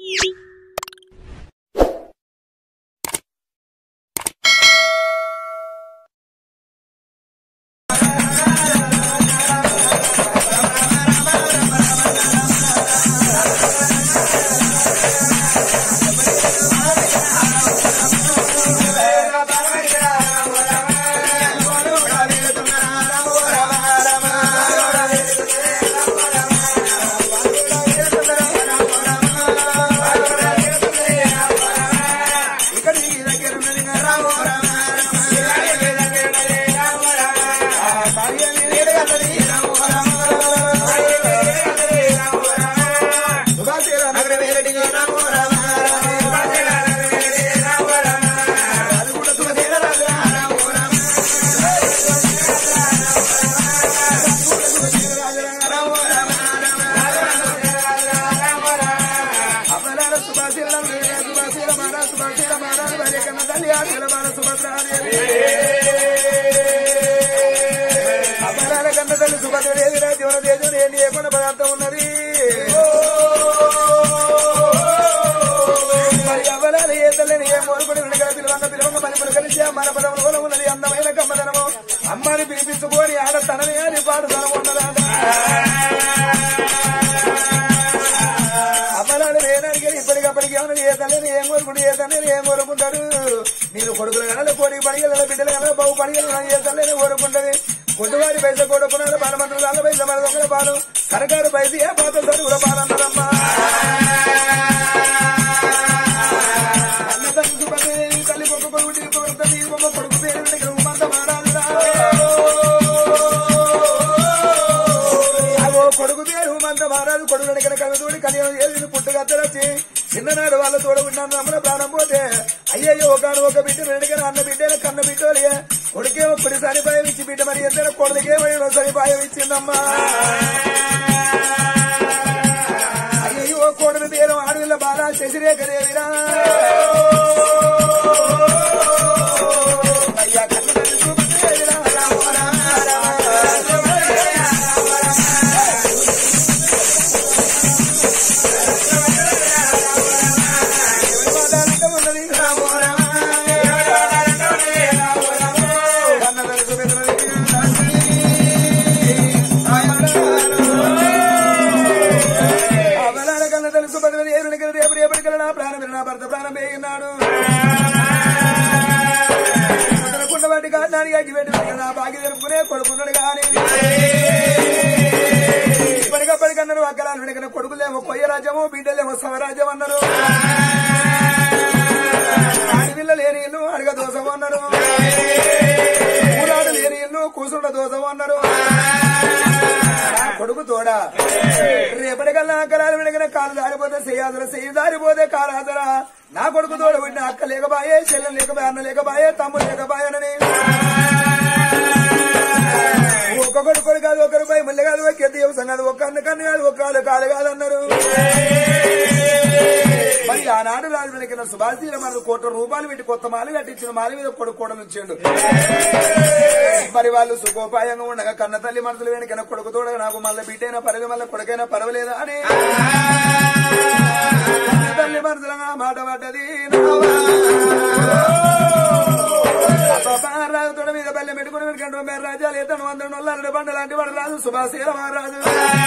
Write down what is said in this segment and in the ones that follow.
అమరాల కన్న తల్లి సుభద్రదేవి జీవన తేజం ఏం లేకుండా పదార్థం ఉన్నది మరి అవలాల ఏ తల్లిని ఏం కోరుకుని వెనక పిలువంగ పిలువంగ మలుపులు కలిసి మన పదములు కూడా ఉన్నది అందమైన కమ్మదనము అమ్మని పిలిపించుకొని ఆడ తనని అని పాడుతనం ఉన్నదా అమలాలు వేయడానికి ఇప్పటికప్పటికి ఏమన్నా ఏ తల్లిని ఏం కోరుకుంటు ఏ తల్లిని ఏం కోరుకుంటాడు మీరు కొడుకులు కనాలి కోడి పడిగల బిడ్డలు కనాలి బాబు పడిగలు ఏ తల్లిని కోరుకుంటది కొట్టువారి పైస కొడుకున్నారు బాలమంత్రులు వాళ్ళ పైస మన దొంగల బాలు సరకారు పైస ఏ పాత సరుకుల బాలన్నదమ్మా అన్న తల్లి సుబ్బదేవి తల్లి పొక్క పొగుటి పొగ తల్లి బొమ్మ కొడుకు పేరు వెనక ఉమ్మంత మారాలురా అగో కొడుకు పేరు మంద మహారాజు కొడుకు వెనకన కవితోడి కళ్యాణం చేసి పుట్టుగత్తరొచ్చి చిన్ననాడు వాళ్ళ తోడ ఉన్నాను అమ్మల ప్రాణం పోతే అయ్యయ్యో ఒకడు ఒక బిడ్డ వెనకన అన్న బిడ్డ కన్న బిడ్డోలి కొడుకేమో కుడి సరిపాయం ఇచ్చి బిడ్డ మరి ఇద్దరు కొడుకేమో సరిపాయం ఇచ్చిందమ్మా అయ్యయ్యో కోడలు పేరు ఆడవిల్ల బాల శశిరేఖదేవిరా అయ్యా కన్న తల్లి చూపుతేరా రామ రామ కొడుకున్నాడు కానీ ఇప్పటికప్పటికన్నారు అక్కలాలు వెనకన కొడుకులేమో కొయ్య రాజ్యము బిడ్డలేమో స్వరాజ్యం అన్నారు ఆడపిల్ల లేని ఇల్లు అడగ దోషము అన్నారు ఊరాడు లేని ఇల్లు కూసుండ దోషము అన్నారు నా కొడుకు తోడా రేపటికల్లా అక్కలాలు వెనకన కాలు దారిపోతే చేయాదర చెయ్యి దారిపోతే కాలాదర నా కొడుకు తోడ పుట్టిన అక్క లేకబాయే చెల్లెలు లేకబాయే అన్న లేకబాయే తమ్ముడు లేకబాయనని ఒక్క కొడుకు కాదు ఒకరు పై ముళ్ళ కాదు ఒక ఎత్తి వ్యవసాయం కాదు ఒక్క అన్న కన్ను కాదు ఒక్క కాలు కాలు కాదన్నారు మరి ఆనాడు రాజు వెనకిన సుభాషీల మనకు కోట్ల రూపాయలు పెట్టి కొత్త మాలు కట్టించిన మాల మీద కొడుకు కూడా నుంచాడు మరి వాళ్ళు సుఖోపాయంగా ఉండగా కన్న తల్లి మనసులు వెనకన కొడుకు తోడగా నాకు మళ్ళీ బిడ్డైనా పర్లేదు మళ్ళీ కొడుకైనా పర్వాలేదా అని కన్న తల్లి మనసులుగా మాట పడ్డది రాజు తోడ మీద బల్లె పెట్టుకుని వెనుకంటూ మేర రాజాలు ఎత్తను వందరు నొల్లారెడ్డి బండ లాంటి వాడు రాజు సుభాషీల మహారాజు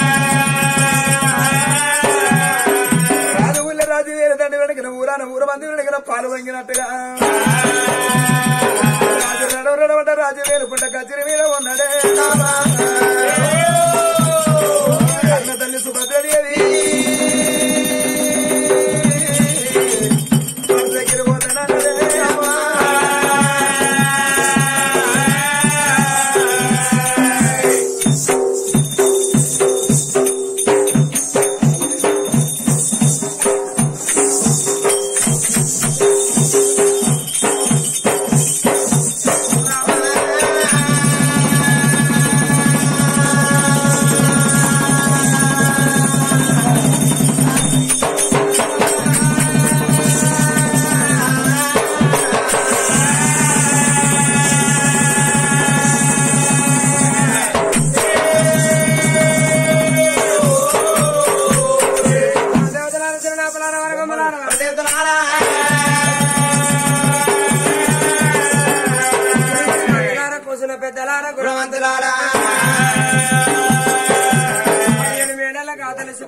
రాజు ఊళ్ళో రాజు వేరే తండ్రి వెనకన ఊరాన ఊర మంది వెనకన పాలు వంగినట్టుగా రాజు రెడవ రెడవట రాజు వేలుకుంట కచ్చిరి మీద ఉన్నాడే కన్న తల్లి సుభద్రదేవి దగ్గర పోతానన్నదే అమ్మా.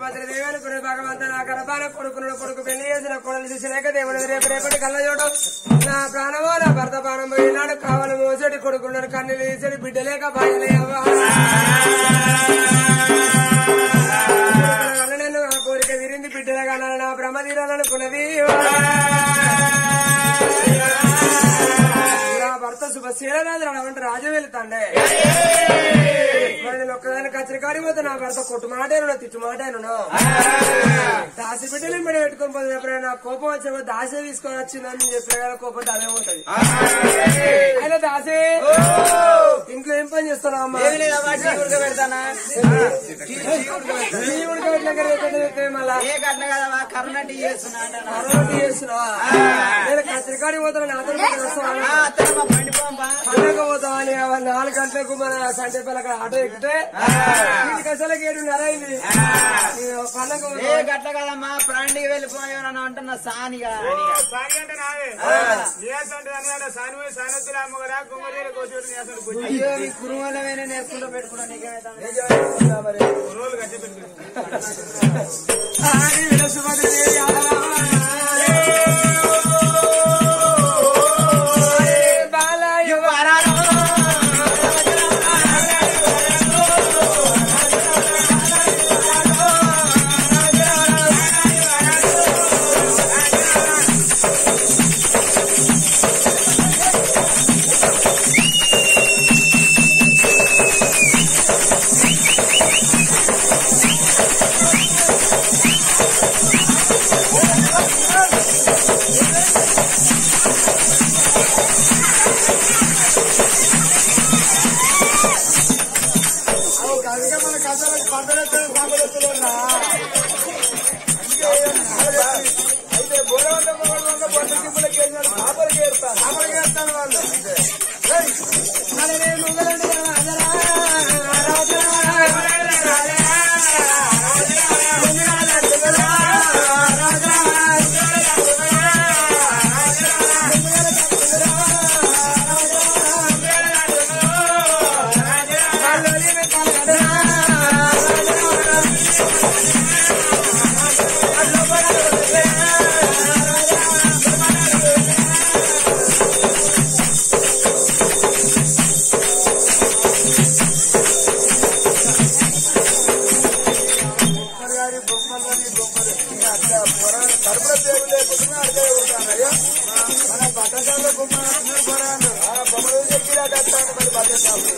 భద్ర దేవనుకునే భగవంత నా గర్భాన కొడుకును కొడుకు పెళ్లి చేసిన కొడలు చూసినాక దేవుడు రేపు రేపటి కళ్ళ చూడు నా ప్రాణమో నా భర్త ప్రాణం పోయినాడు కావాలి మోసడి కొడుకున్నాడు కన్నులు తీసడి బిడ్డ లేక బాయలే నేను ఆ కోరిక విరింది బిడ్డల కనాలి నా భ్రమ తీరాలనుకున్నది నా భర్త శుభశీలరాజు అంటే రాజు వెళ్తాండే మరి నేను ఒక్కదాని కచ్చరికాడి పోతే నా భర్త కొట్టు మాటేను తిట్టు మాటేను దాసి బిడ్డలు మెడ పెట్టుకొని పోతే ఎప్పుడైనా నా కోపం వచ్చినప్పుడు దాసే తీసుకొని వచ్చిందని చెప్పిన కదా కోపం అదే ఉంటది అయినా దాసే ఇంట్లో ఏం పని చేస్తున్నావు అమ్మా ఏమి లేదమ్మా, టీ ఉడకబెడతానా? టీ- టీ ఉడకబెడతా. నీ ఉడకబెట్టిన దగ్గర ఎక్కడ పెట్టే మళ్ళా ఏ కట్న కదమ్మా, కరోనా టీ చేస్తున్నా అంటానా? రోటీ చేస్తున్నావా నేను కచ్చరికాడి పోతాను నాతో వస్తావా ఆ, అత్తమ్మ, పండిపోమ్మా. పండగ పోతావా అని అవన్నీ నాలుగు గంటలకు మన సంటే పిల్లక ఆటో ఎక్కితే ఇంటికి అసలు ఏడున్నర అయింది పండగ ఏ గట్ల కదమ్మా ప్రాణికి వెళ్ళిపోయావని అంటున్నా సానిగా సాగి అంటే నాదే నియాసం అంటే అన్నాడు సాని పోయి సానొత్తులు అమ్మగరా కుమ్మరీలు కోసేడు నియాసం కొంచెం అయ్యో ఈ కురుమలమైన నేర్చుకుంటూ పెట్టుకుంటా నీకేమైతే రోజులు కట్టి పెట్టుకుంది అయితే బోరవంత మొగలు పొట్ట కింపులకి వెళ్ళినాడు కాపలికి ఏరుతారు కాపలికి ఏరుతాను వాళ్ళు గారి బొమ్మలని బొమ్మలు అక్కడ పొరాలు కడుపుల పేరు లేకుండా అడిగే ఉంటానయ్యా మన బట్టసాల బొమ్మ అంటున్నారు పొరాలు ఆ బొమ్మలు చెప్పినట్టు అంటాను మరి బట్టసాలు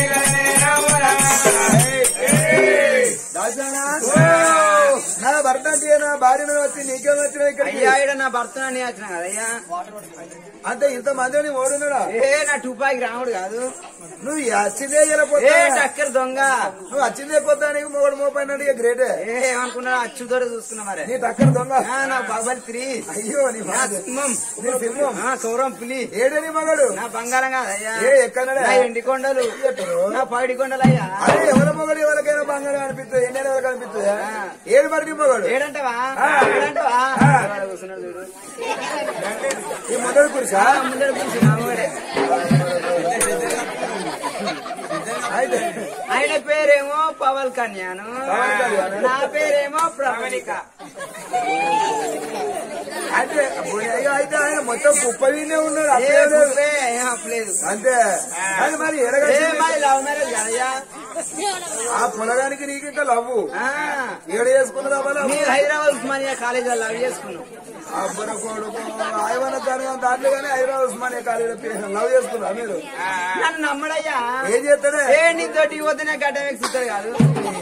నా భర్త అంటే నా భార్యను వచ్చి నీకేం వచ్చినా ఇక్కడికి అయ్యా ఈడ నా భర్త నేను వచ్చిన కదా అయ్యా అంటే ఇంత మందిని ఓడున్నాడా ఏ నా టుపాకి రాముడు కాదు నువ్వు వచ్చిందే ఏ వెళ్ళిపోతా టక్కర్ దొంగ నువ్వు వచ్చిందే పోతానికి మొగడు మోపైనాడు ఇక గ్రేటే ఏ ఏమనుకున్నా అచ్చుదోడ చూస్తున్నా మరి నీ టక్కర దొంగ ఆ, నా బాబాయ్ త్రీ అయ్యో నీ నా బాధ. సింహం నీ సింహం ఆ, సౌరం పులి ఏడే నీ మగడు నా బంగారం కాదయ్యా ఏ ఎక్కడనే నా ఎండి కొండలు ఎక్కడు? నా పైడి కొండలు అయ్యా అరే ఎవరి మొగడు ఎవరికైనా బంగారం అనిపిస్తుంది ఎన్నైనా ఎవరికి అనిపిస్తుందా ఏడు మరి నీ మొగడు ఏడంటవా ఆ. ఏడంటవా ఆ. వాడు కూర్చున్నాడు చూడు ఈ మొదలు కురిసా ఆ, ముందర కూర్చున్నా వాడే. అయితే ఆయన పేరేమో పవన్ కళ్యాణ్ పవన్ కళ్యాణ్. నా పేరేమో ప్రవళిక అంటే అయ్యో, అయితే ఆయన మొత్తం కుప్ప వీనే ఉన్నాడు ఏ అప్పుడే లేదు. గుప్పే, ఏం అప్పలేదు అంతే అది మరి ఏ ఎరగచ్చి మాది లవ్ మ్యారేజ్ కదయ్యా ఆ పొలగానికి నీకు ఇంకా లవ్వు ఆ, ఏడ చేసుకున్నదా మన మీరు హైదరాబాద్ ఉస్మానియా కాలేజీలో లవ్ చేసుకున్నాం అబ్బన కొడుకు ఆయవన దాని దాంట్లో కానీ హైదరాబాద్ ఉస్మానియా కాలేజీలో లవ్ చేసుకున్నా మీరు నన్ను నమ్మడయ్యా ఏం చేస్తాడే ఏ నీతోటి పోతేనే గడ్డ వేస్తుంది కాదు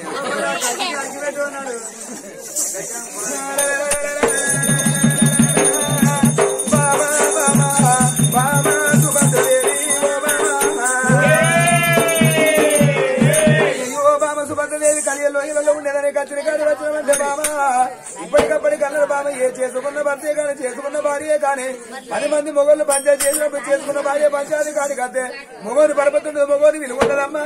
బాబా బాబా బాబా సుభద్రదేవి ఓ బాబా అయ్యో బాబా సుభద్రదేవి కలియల్లో ఇళ్ళలో ఉండేదని కత్తిరికాడు వచ్చినమంటే బాబా ఇప్పటికప్పటికి అన్నారు బాబా ఏ చేసుకున్న భర్తే కానీ చేసుకున్న భార్యే కానీ పది మంది మొగోళ్ళు పంచాయతీ చేసినప్పుడు చేసుకున్న భార్య పంచాయతీ కాదు కదే మొగోని పరపతుంది మొగోని విలువఉండదమ్మా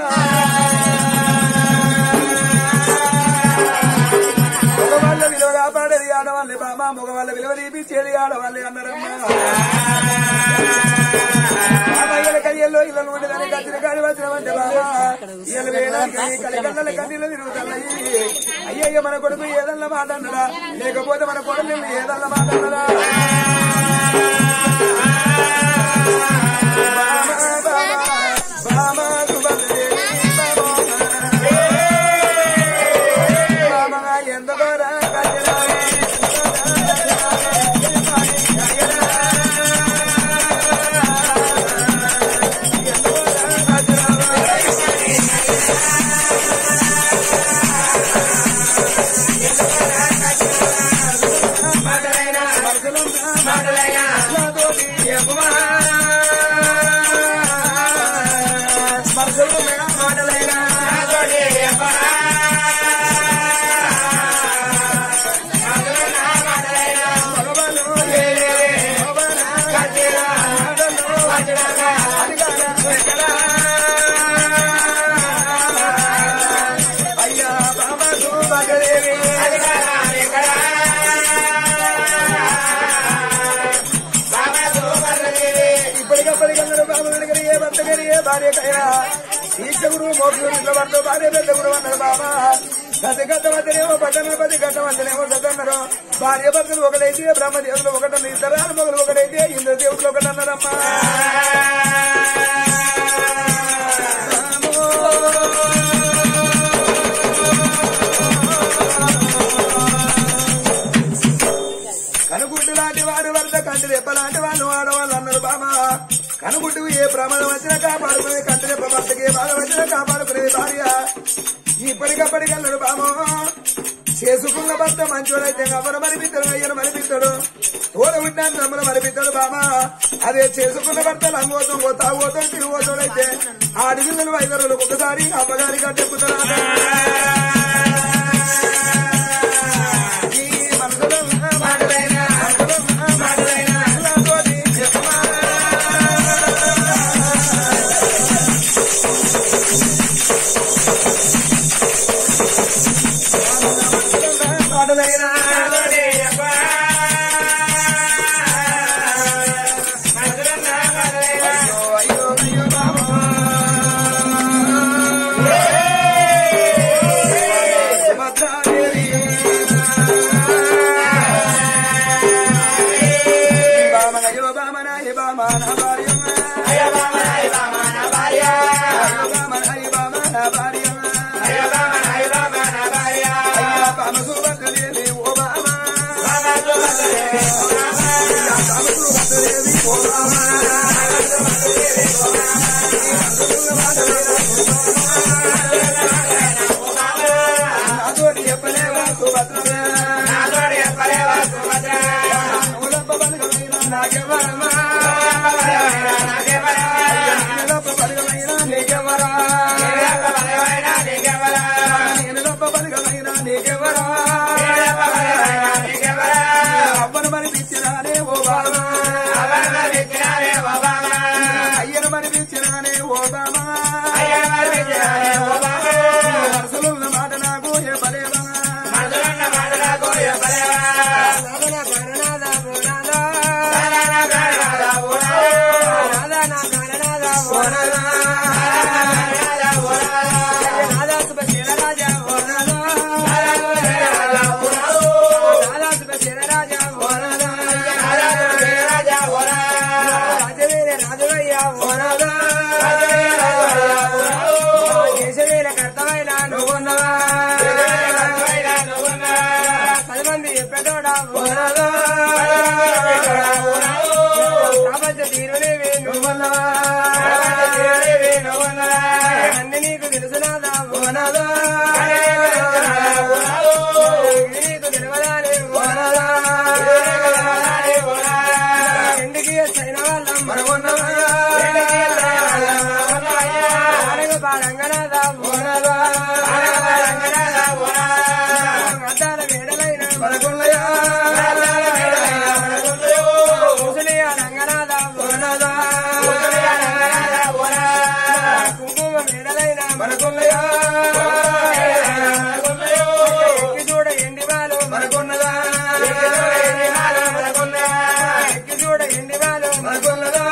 మగవాళ్ళ విలువ కాపాడేది ఆడవాళ్ళే బాబా మగవాళ్ళ విలువ తీపిచ్చేది ఆడవాళ్ళే అన్నారమ్మా బాబాయ్యల కయ్యల్లో ఇళ్ళను ఉండేదని కత్తిరి కాడి వచ్చినమంటే బాబా ఇళ్ళ వేయడానికి కలిగన్నల కన్నీళ్ళు తిరుగుతున్నాయి అయ్యయ్య మన కొడుకు ఏదన్నా మాట అన్నడా లేకపోతే మన కొడుకు ఏదన్నా మాట అన్నడా బాబా, బాబా, బాబా, సుభద్రదేవి, బాబా. బాబా, ఎందుకో రా కత్తిరాయి. అయ్యా బాబా సుభద్రదేవి ఇప్పటికప్పటికన్నారు బాబు వెనకని ఏ భర్త కానీ ఏ భార్య కైనా ఈశ్వరుడు మోక్షుడు ఇంట్లో భర్త భార్య పెద్ద గురువు అన్నారు బాబా గతి గత మధ్యనేమో పట్టణ పది గత మధ్యనేమో అన్నారు భార్య భర్తలు ఒకటైతే బ్రహ్మదేవులు ఒకటన్న ఇద్దరు మొగలు ఒకటైతే ఇంద్ర దేవుడు ఒకటన్నారమ్మా కనుగుడ్డు లాంటి వాడు వరద కంటి రెప్ప లాంటి వాళ్ళు ఆడవాళ్ళు అన్నారు బాబా కనుగుడ్డు ఏ ప్రమాదం వచ్చినా కాపాడుకునే కంటి రెప్ప భర్తకి ఏ బాధ వచ్చినా కాపాడుకునే భార్య ఇప్పటికప్పటికి అన్నాడు బాబా చేసుకున్న భర్త మంచోడైతే అమ్మను మరిపిస్తాడు అయ్యను మరిపిస్తాడు తోడ ఉంటాను నమ్మను మరిపిస్తాడు బాబా అదే చేసుకున్న భర్త లంగోతం తాగోతం తిరుగుతోడైతే ఆ అడిగిన ఐదు రోజులకు ఒకసారి అమ్మగారిగా చెప్పుతాడు ఈ మనసులో మాటలైనా మాటలైనా నాతోటి చెప్పమా మాటలైనా అయ్యో అయ్యో అయ్యో బాబా సుభద్రాదేవి బామన అయ్యో బామన అయ్య బామన భార్యమ్మ అయ్యో బామన అయ్య బామన భార్య అయ్యో బామన అయ్య బామన భార్య అయ్యో బామన అయ్య బామన భార్య అయ్యో బామ సుభద్రదేవి ఓ బామ బామ సుభద్రదేవి ఓ బామ బామ సుభద్రదేవి ఓ బామ నాతోటి చెప్పలేవా సుభద్రదేవి పరమా నేను తప్ప బలగమైనా నీకెవరా నేను తప్ప బలగమైనా నీకెవరా అవ్వను మరిపించినానే ఓ బామా అయ్యను మరిపించినానే ఓ బామా మనసులున్న మాట నాకు ఏ పలేవా నాదన కరణాద బోనాదా నాదన కరణాద బోనాదా నాదా సుబ శివరాజా బోనాదా నాదా సుబ శివరాజా బోనాదా రాజవీర రాజవయ్య బోనాదా దేశవీర కర్తమైన నువ్వున్నవా పది మంది చెప్పేటోడా బోనాదా ప్రపంచ తీరునేవి నువ్వున్నవా అన్ని నీకు తెలుసునాదా బోనాదా ఇది నీకు తెలియదానే బోనాదా ఇంటికి వచ్చిన వాళ్ళం మనకున్నవా అడగ పాడంగనాదా బోనాదా అద్దాల మేడలైన మనకున్నయా ముసలియా రంగనాథ బోనాదా కుంకుమ మేడలైన మనకున్నయా ఎక్కి చూడ ఎండి బాలు మనకున్నదా ఎక్కి చూడ ఎండి బాలు మనకున్నదా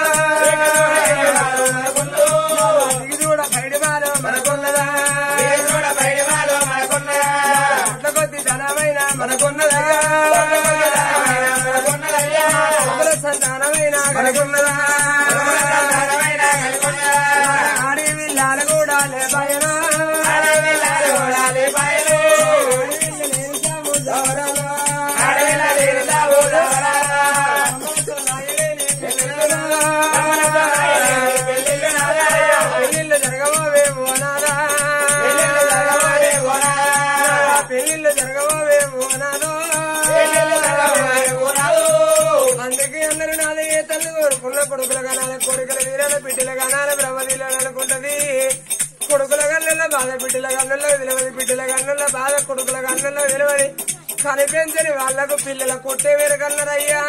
ఎక్కి చూడ బయటి బాలు మనకున్నదా అట్ల కొద్ది ధనమైన మనకున్నదా అమర సంతానమైన మనకున్నదా ఆడి విల్లాలు కూడా లేపాయనా పెళ్ళిళ్ళు జరగవే ఓనాదా పెళ్ళిళ్ళు జరగవే ఓనాదో అందుకే అందరూ నాదే ఏ తల్లి కోరుకున్న కొడుకుల గనాల కొడుకుల వీరాల బిడ్డల గనాల బ్రహ్మదీల అనుకుంటది కొడుకుల గన్నుల బాధ బిడ్డల గన్నుల విలువది బిడ్డల గన్నుల బాధ కొడుకుల గన్నుల విలువది కనిపించని వాళ్లకు పిల్లల కొట్టే వేరు కన్నరయ్యా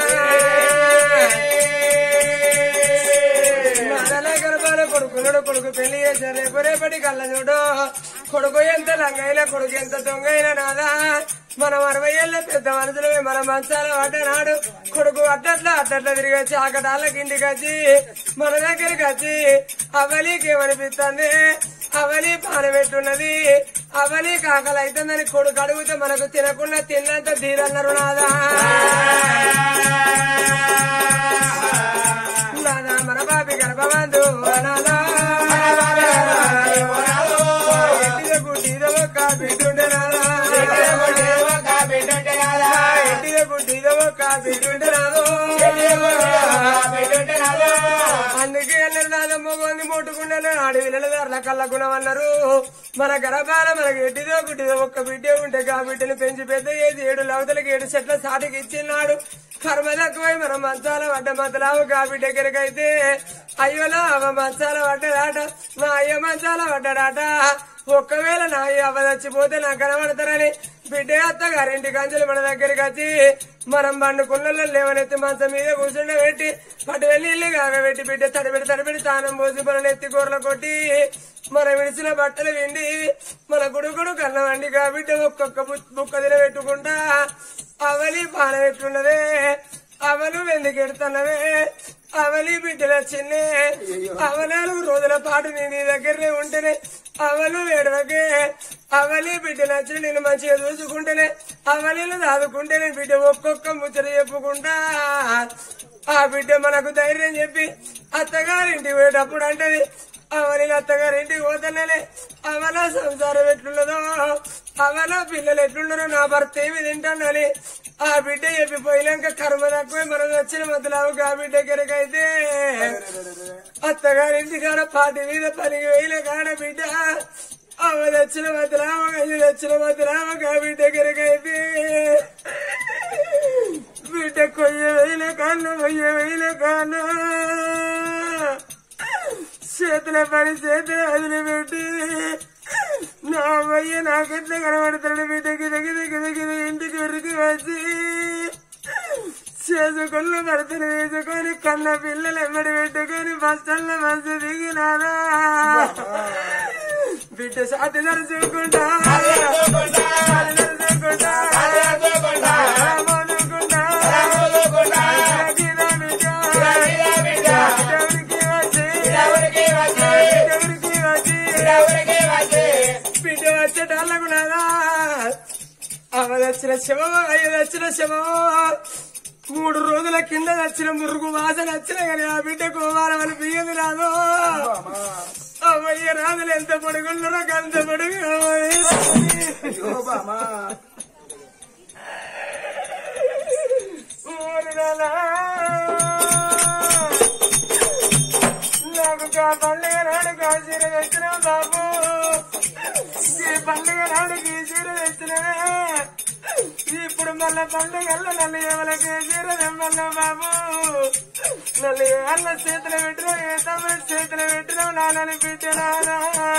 నాదలే గర్భాల కొడుకునుడు కొడుకు పెళ్లి చేశారు రేపు రేపటి కళ్ళ చూడు కొడుకు ఎంత లంగైనా కొడుకు ఎంత దొంగైనా నాదా మనం అరవై ఏళ్ళ పెద్ద మనుషులు మన మంచాల పడ్డనాడు కొడుకు అట్టట్లా అట్టట్లా తిరిగి వచ్చి ఆకటాళ్ళకి ఇంటికి వచ్చి మన దగ్గరికి వచ్చి అవలీకి ఏమనిపిస్తుంది అవలి పాన పెట్టున్నది అవలి కాకలు అవుతుందని కొడుకు అడిగితే మనకు తినకుండా తిన్నంత తీరన్నారు నాదా నాదా మన బాబి గర్భవంతు నాదా ఎట్టిద గుడ్డిద ఒక్క బిడ్డుండే నాదా ఎట్టిద గుడ్డిద ఒక్క బిడ్డుండే నాదో అందుకే అన్నారు నాదా మొగోని ముట్టుకుండానే అడవిల ధరల కళ్ళ గుణం అన్నారు మన గర్భాల మనకి ఎట్టిదో గుడ్డిదో ఒక్క బిడ్డే ఉంటే ఆ బిడ్డను పెంచి పెద్ద చేసి ఏడు లవతలకి ఏడు చెట్ల సాటికి ఇచ్చిన్నాడు కర్మ తక్కువై మన మంచాల పడ్డ మతలావు గా బిడ్డ దగ్గరకైతే అయ్యోలా అవ మంచాల పడ్డదాట నా అయ్య మంచాల పడ్డాడాట ఒక్కవేళ నా అయ్య అవ్వ చచ్చిపోతే నాకు కనబడతారని బిడ్డ అత్తగారింటి కంచెలు మన దగ్గరికి వచ్చి మనం పండుకున్న లేవనెత్తి మంచం మీద కూర్చుండ పెట్టి పట్టు వెళ్ళి ఇల్లు కాగబెట్టి బిడ్డ తడిపెట్టి తడిపెట్టి తానం పోసి మన నెత్తి కూరలు కొట్టి మన విడిచిన బట్టలు విండి మన గుడుగుడు కన్న వండి కాబట్టి ఒక్కొక్క బు- బుక్క తినబెట్టుకుంటా అవలి పాన పెట్టున్నదే అవలు వెందుకెడుతున్నవే అవలి బిడ్డల చిన్నే అవ నాలుగు రోజుల పాటు నీ నీ దగ్గరనే ఉంటేనే అవలు వేడవకే అవలి బిడ్డ నచ్చిన నేను మంచిగా చూసుకుంటేనే అవలీలు దాదుకుంటేనే బిడ్డ ఒక్కొక్క ముచ్చట చెప్పుకుంటా ఆ బిడ్డ మనకు ధైర్యం చెప్పి అత్తగారింటికి పోయేటప్పుడు అంటది అవని అత్తగారింటికి పోతానే అవన సంసారం ఎట్లున్నదో అవన పిల్లలు ఎట్లున్నారో నా భర్త ఏమి తింటానని ఆ బిడ్డ చెప్పిపోయినాక కర్మ తక్కువే మనం వచ్చిన మతలావు ఆ బిడ్డ దగ్గరకైతే అత్తగారింటి కాడ పాటి మీద పనికి వేయిన కాడ బిడ్డ అవ తెచ్చిన మతలావ ఇది తెచ్చిన మతలావ ఆ బిడ్డ దగ్గరకైతే బిడ్డ కొయ్య వేయిన కాడ అన్న వెయ్యి వేల కాను చేతుల పని చేతుల వదిలిపెట్టి నా అమ్మయ్య నాకెట్లా కనబడతాడు బిడ్డ గిద గిద గిద గిద ఇంటికి ఉరికి వచ్చి చేసుకున్న భర్తను వేసుకొని కన్న పిల్లలు ఎమ్మడి పెట్టుకొని బస్టల్లో బస్సు దిగినారా బిడ్డ సాతి నడుచుకుంటా సాతి నడుచుకుంటా మోదుకుంటా గిద బిడ్డ ఎవరికి వచ్చి ఎవరికి వచ్చి బిడ్డ వచ్చేటాళ్ళకు లేదా ఆమె వచ్చిన శవమో ఐదు వచ్చిన శవమో మూడు రోజుల కింద వచ్చిన మురుగు వాసన వచ్చిన కానీ ఆ బిడ్డ కుమారమని బియ్యది రాదు అమ్మయ్య రాదులు ఎంత పొడుగున్నారో అంత పొడుగు అయ్యో బామా ఊరు నాలా. నాకు కా పండుగ నాడు కా చీర తెచ్చిన బాబు ఈ పండుగ నాడు ఈ చీర తెచ్చిన ఇప్పుడు మళ్ళా పండుగల్లో నన్ను ఎవరికి చీర తెమ్మన్నా బాబు నన్ను వాళ్ళ చేతులు పెట్టిన ఏ తమ్ముడు చేతులు పెట్టిన నాన్నని పెట్టినానా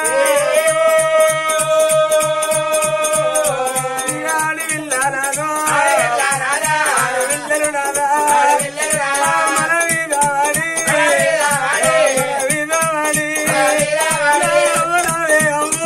ఆడి విల్లానాను ఆడి విల్లలు నానా మనవి కావాలి మనవి కావాలి మనవే అమ్మో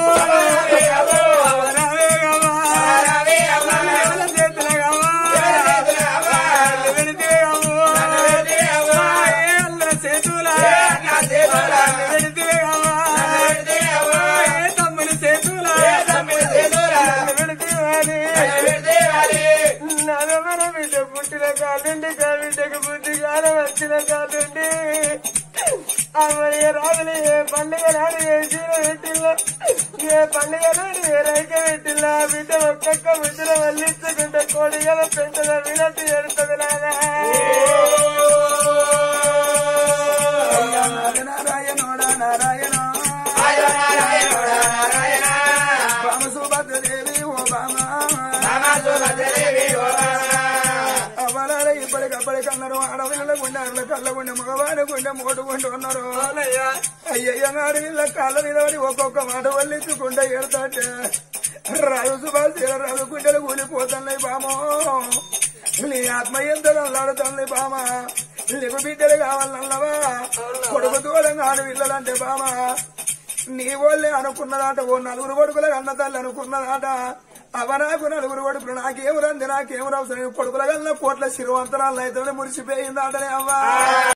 మనవే అమ్మా మన చేతులు కావా వెళితే అమ్మో ఏ అల్ల చేతుల వెళితే కావా ఏ తమ్ముని చేతుల వెళితే వాలి నగమన బిడ్డ పుట్టిన కాలుండి బిడ్డకు బుద్ధి కాలం వచ్చిన కాలుండి అమ్మయ్య రాజులు ఏ పండుగ నాడు ఏ చీర పెట్టిల్లా ఏ పండుగ నాడు ఏ రైక పెట్టిల్లా బిడ్డ ఒక్కొక్క ముద్ర వల్లించుకుంటే కోడి కదా పెంటల వినతి ఎడుతుంది నాదా నారాయణోడా నారాయణ బామ సుభద్రదేవి ఓ బామ అవలాల ఇప్పటికప్పటికి అన్నారు ఆడపిల్లల గుండె అర్ల కళ్ళ గుండె మగవాడి గుండె మోటు గుండె ఉన్నారు అయ్యయ్య నాడు వీళ్ళ కాళ్ళ నిలబడి ఒక్కొక్క మాట వల్లించుకుంటే ఏడతాటే రాజు సుభాష్ రాజు గుండెలు కూలిపోతున్నాయి బామో నీ ఆత్మ ఎంత అల్లాడుతుంది బామ నీకు బిడ్డలు కావాలన్నవా కొడుకు దూరం కాదు పిల్లలంటే బామ నీ వాళ్ళే అనుకున్నదాట ఓ నలుగురు కొడుకుల అన్న తల్లి అనుకున్నదాట అవ నాకు నలుగురు కొడుకులు నాకేం రంది నాకేం అవసరం కొడుకుల కన్నా కోట్ల శిరవంతరాలు అయితే మురిసిపోయిందాటనే అవ్వా